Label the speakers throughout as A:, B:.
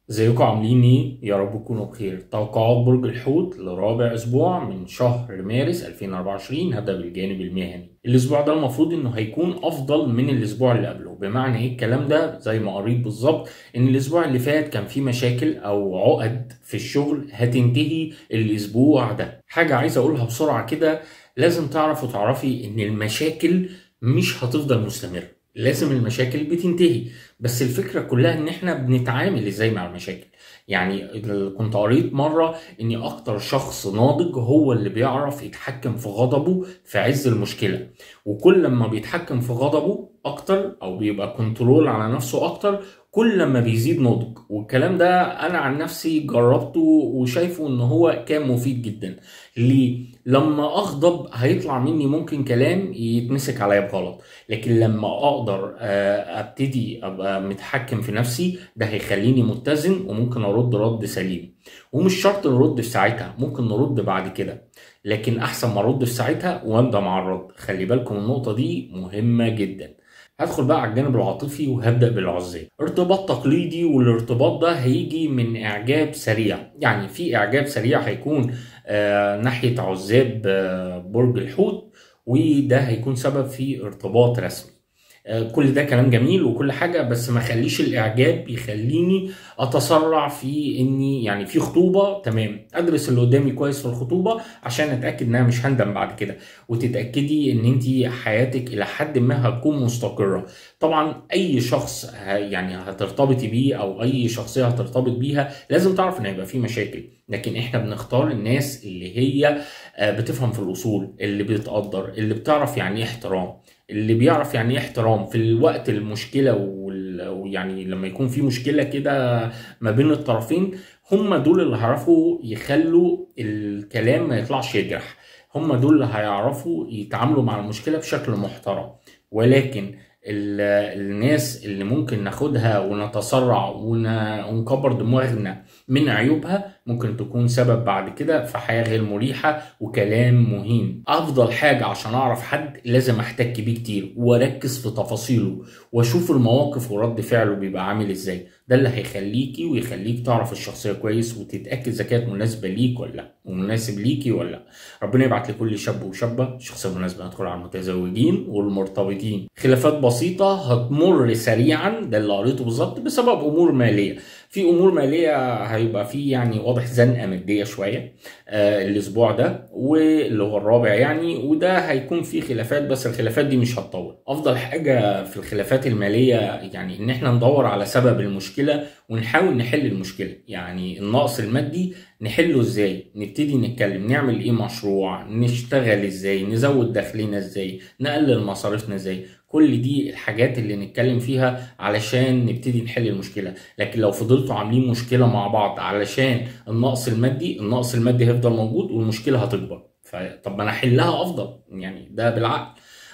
A: ازيكم عاملين ايه؟ يا رب تكونوا بخير. توقعات برج الحوت لرابع اسبوع من شهر مارس 2024 هبدأ بالجانب المهني. الاسبوع ده المفروض انه هيكون افضل من الاسبوع اللي قبله، بمعنى ايه الكلام ده؟ زي ما قريت بالظبط ان الاسبوع اللي فات كان فيه مشاكل او عقد في الشغل هتنتهي الاسبوع ده. حاجة عايز اقولها بسرعة كده لازم تعرفوا تعرفي ان المشاكل مش هتفضل مستمرة. لازم المشاكل بتنتهي بس الفكرة كلها ان احنا بنتعامل ازاي مع المشاكل يعني كنت قريت مرة ان اكتر شخص ناضج هو اللي بيعرف يتحكم في غضبه في عز المشكلة وكل لما بيتحكم في غضبه اكتر او بيبقى كنترول على نفسه اكتر كل لما بيزيد نضج والكلام ده انا عن نفسي جربته وشايفه ان هو كان مفيد جدا ليه لما اغضب هيطلع مني ممكن كلام يتمسك عليا بغلط لكن لما اقدر ابتدي ابقى متحكم في نفسي ده هيخليني متزن وممكن ارد رد سليم ومش شرط نرد في ساعتها ممكن نرد بعد كده لكن احسن ما ارد في ساعتها وابدا مع الرد خلي بالكم النقطه دي مهمه جدا هدخل بقى على الجانب العاطفي وهبدا بالعزاب ارتباط تقليدي والارتباط ده هيجي من اعجاب سريع يعني في اعجاب سريع هيكون آه ناحيه عزاب آه برج الحوت وده هيكون سبب في ارتباط رسمي كل ده كلام جميل وكل حاجة بس ما خليش الإعجاب يخليني أتسرع في إني يعني في خطوبة تمام أدرس اللي قدامي كويس في الخطوبة عشان أتأكد إنها مش هندم بعد كده وتتأكدي إن أنت حياتك إلى حد ما هتكون مستقرة طبعا أي شخص يعني هترتبطي بيه أو أي شخصية هترتبط بيها لازم تعرف إن هيبقى في مشاكل لكن إحنا بنختار الناس اللي هي بتفهم في الأصول اللي بتقدر اللي بتعرف يعني إيه احترام اللي بيعرف يعني ايه احترام في الوقت المشكله ويعني لما يكون في مشكله كده ما بين الطرفين هم دول اللي هيعرفوا يخلوا الكلام ما يطلعش يجرح هم دول اللي هيعرفوا يتعاملوا مع المشكله بشكل محترم ولكن الناس اللي ممكن ناخدها ونتسرع ونكبر دماغنا من عيوبها ممكن تكون سبب بعد كده في حياة غير مريحة وكلام مهين أفضل حاجة عشان أعرف حد لازم أحتك بيه كتير وأركز في تفاصيله وأشوف المواقف ورد فعله بيبقى عامل إزاي ده اللي هيخليكي ويخليك تعرف الشخصية كويس وتتأكد إذا كانت مناسبة ليك ولا لا ومناسب ليكي ولا لا ربنا يبعت لكل شاب وشابة شخصية مناسبة ندخل على المتزوجين والمرتبطين خلافات بسيطة هتمر سريعا ده اللي قريته بالظبط بسبب أمور مالية في امور ماليه هيبقى في يعني واضح زنقه ماديه شويه آه الاسبوع ده واللي هو الرابع يعني وده هيكون فيه خلافات بس الخلافات دي مش هتطول افضل حاجه في الخلافات الماليه يعني ان احنا ندور على سبب المشكله ونحاول نحل المشكله يعني النقص المادي نحله ازاي نبتدي نتكلم نعمل ايه مشروع نشتغل ازاي نزود دخلنا ازاي نقلل مصاريفنا ازاي كل دي الحاجات اللي نتكلم فيها علشان نبتدي نحل المشكلة لكن لو فضلتوا عاملين مشكلة مع بعض علشان النقص المادي النقص المادي هيفضل موجود والمشكلة هتكبر فطب ما انا احلها افضل يعني ده بالعقل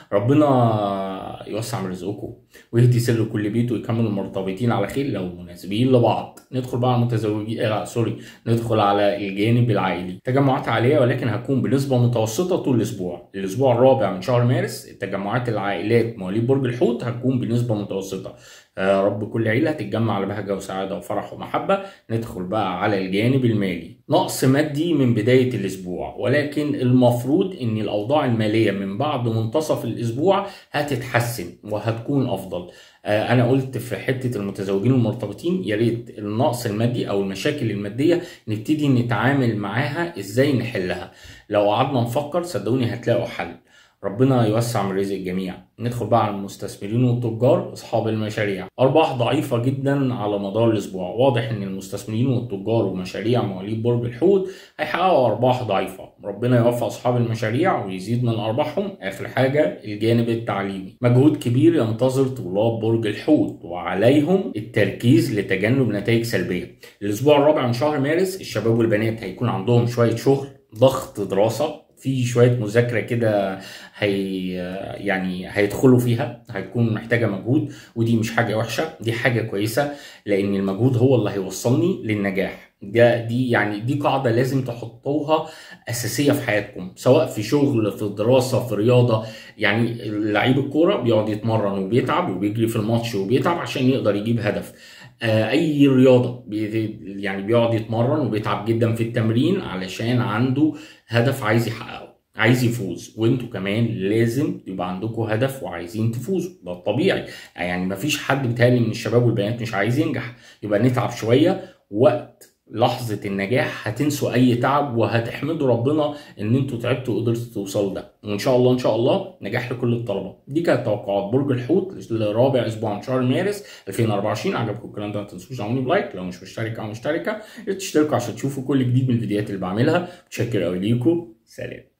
A: ربنا يوسع من رزقكم ويهدي سر كل بيت ويكمل المرتبطين على خير لو مناسبين لبعض ندخل بقى على المتزوجين آه سوري ندخل على الجانب العائلي تجمعات عائليه ولكن هتكون بنسبه متوسطه طول الاسبوع الاسبوع الرابع من شهر مارس التجمعات العائلات مواليد برج الحوت هتكون بنسبه متوسطه يا رب كل عيله تتجمع على بهجه وسعاده وفرح ومحبه ندخل بقى على الجانب المالي نقص مادي من بدايه الاسبوع ولكن المفروض ان الاوضاع الماليه من بعد منتصف الاسبوع هتتحسن وهتكون افضل انا قلت في حته المتزوجين والمرتبطين يا ريت النقص المادي او المشاكل الماديه نبتدي نتعامل معاها ازاي نحلها لو قعدنا نفكر صدقوني هتلاقوا حل ربنا يوسع من رزق الجميع ندخل بقى على المستثمرين والتجار اصحاب المشاريع ارباح ضعيفه جدا على مدار الاسبوع واضح ان المستثمرين والتجار ومشاريع مواليد برج الحوت هيحققوا ارباح ضعيفه ربنا يوفق اصحاب المشاريع ويزيد من ارباحهم اخر حاجه الجانب التعليمي مجهود كبير ينتظر طلاب برج الحوت وعليهم التركيز لتجنب نتائج سلبيه الاسبوع الرابع من شهر مارس الشباب والبنات هيكون عندهم شويه شغل ضغط دراسه في شويه مذاكره كده هي يعني هيدخلوا فيها هتكون محتاجه مجهود ودي مش حاجه وحشه دي حاجه كويسه لان المجهود هو اللي هيوصلني للنجاح ده دي يعني دي قاعده لازم تحطوها اساسيه في حياتكم سواء في شغل في دراسه في رياضه يعني لعيب الكوره بيقعد يتمرن وبيتعب وبيجري في الماتش وبيتعب عشان يقدر يجيب هدف آه، اي رياضه بي- يعني بيقعد يتمرن وبيتعب جدا في التمرين علشان عنده هدف عايز يحققه عايز يفوز وانتوا كمان لازم يبقى عندكم هدف وعايزين تفوزوا ده الطبيعي يعني مفيش حد بيتهيألي من الشباب والبنات مش عايز ينجح يبقى نتعب شويه وقت لحظة النجاح هتنسوا أي تعب وهتحمدوا ربنا إن أنتوا تعبتوا وقدرتوا توصلوا ده وإن شاء الله إن شاء الله نجاح لكل الطلبة دي كانت توقعات برج الحوت لرابع أسبوع من شهر مارس 2024 عجبكم الكلام ده ما تنسوش تعملوني بلايك لو مش مشترك أو مشتركة يا ريت تشتركوا عشان تشوفوا كل جديد من الفيديوهات اللي بعملها متشكر أوي ليكم سلام